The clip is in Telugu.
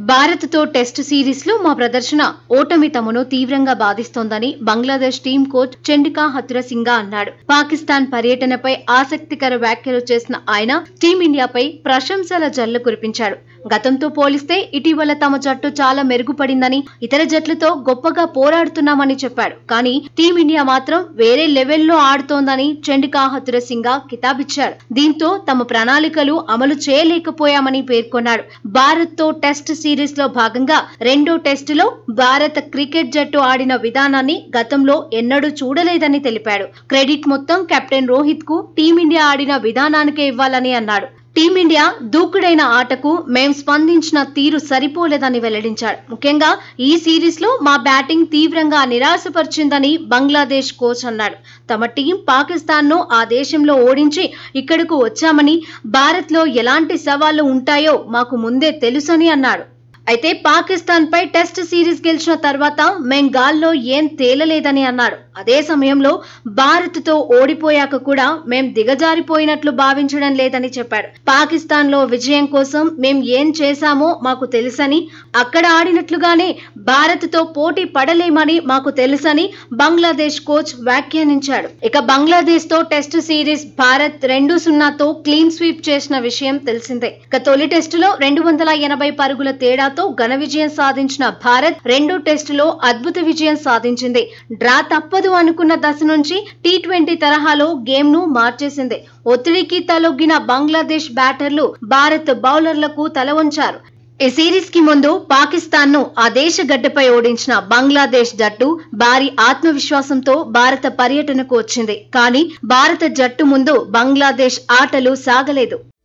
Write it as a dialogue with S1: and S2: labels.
S1: భారత్తో టెస్ట్ సిరీస్లో మా ప్రదర్శన ఓటమి తమను తీవ్రంగా బాధిస్తోందని బంగ్లాదేశ్ టీం కోచ్ చండికా హత్రసింగా అన్నాడు పాకిస్తాన్ పర్యటనపై ఆసక్తికర వ్యాఖ్యలు చేసిన ఆయన టీమిండియాపై ప్రశంసల జల్లు కురిపించాడు గతంతో పోలిస్తే ఇటీవల తమ జట్టు చాలా మెరుగుపడిందని ఇతర జట్లతో గొప్పగా పోరాడుతున్నామని చెప్పాడు కానీ టీమిండియా మాత్రం వేరే లెవెల్లో ఆడుతోందని చండికా హత్రసింగా కితాబిచ్చాడు దీంతో తమ ప్రణాళికలు అమలు చేయలేకపోయామని పేర్కొన్నాడు భారత్ తో టెస్ట్ సిరీస్ లో భాగంగా రెండో టెస్టులో భారత క్రికెట్ జట్టు ఆడిన విధానాన్ని గతంలో ఎన్నడూ చూడలేదని తెలిపాడు క్రెడిట్ మొత్తం కెప్టెన్ రోహిత్ కు టీమిండియా ఆడిన విధానానికే ఇవ్వాలని అన్నాడు టీమిండియా దూకుడైన ఆటకు మేం స్పందించిన తీరు సరిపోలేదని వెల్లడించాడు ముఖ్యంగా ఈ సిరీస్ లో మా బ్యాటింగ్ తీవ్రంగా నిరాశపరిచిందని బంగ్లాదేశ్ కోచ్ అన్నాడు తమ టీం పాకిస్తాన్ ను ఆ దేశంలో ఓడించి ఇక్కడకు వచ్చామని భారత్ లో ఎలాంటి సవాళ్లు ఉంటాయో మాకు ముందే తెలుసని అన్నాడు అయితే పాకిస్తాన్ పై టెస్ట్ సిరీస్ గెలిచిన తర్వాత మేం గాల్లో ఏం తేలలేదని అన్నాడు అదే సమయంలో భారత్ తో ఓడిపోయాక కూడా మేం దిగజారిపోయినట్లు భావించడం లేదని చెప్పాడు పాకిస్తాన్ లో విజయం కోసం మేం ఏం చేశామో మాకు తెలుసని అక్కడ ఆడినట్లుగానే భారత్ తో పోటీ పడలేమని మాకు తెలుసని బంగ్లాదేశ్ కోచ్ వ్యాఖ్యానించాడు ఇక బంగ్లాదేశ్ తో టెస్ట్ సిరీస్ భారత్ రెండు సున్నాతో క్లీన్ స్వీప్ చేసిన విషయం తెలిసిందే ఇక తొలి టెస్టులో రెండు వందల ఎనభై పరుగుల తేడాతో ఘన విజయం సాధించిన భారత్ రెండో టెస్టులో అద్భుత విజయం సాధించింది డ్రా తప్పదు అనుకున్న దశ నుంచి టీ ట్వంటీ తరహాలో గేమ్ ను మార్చేసింది ఒత్తిడికి తలొగ్గిన బంగ్లాదేశ్ బ్యాటర్లు భారత్ బౌలర్లకు తల వంచారు ఈ సిరీస్ కి ముందు పాకిస్తాన్ ను ఆ దేశ గడ్డపై ఓడించిన బంగ్లాదేశ్ జట్టు భారీ ఆత్మవిశ్వాసంతో భారత పర్యటనకు వచ్చింది కానీ భారత జట్టు ముందు బంగ్లాదేశ్ ఆటలు సాగలేదు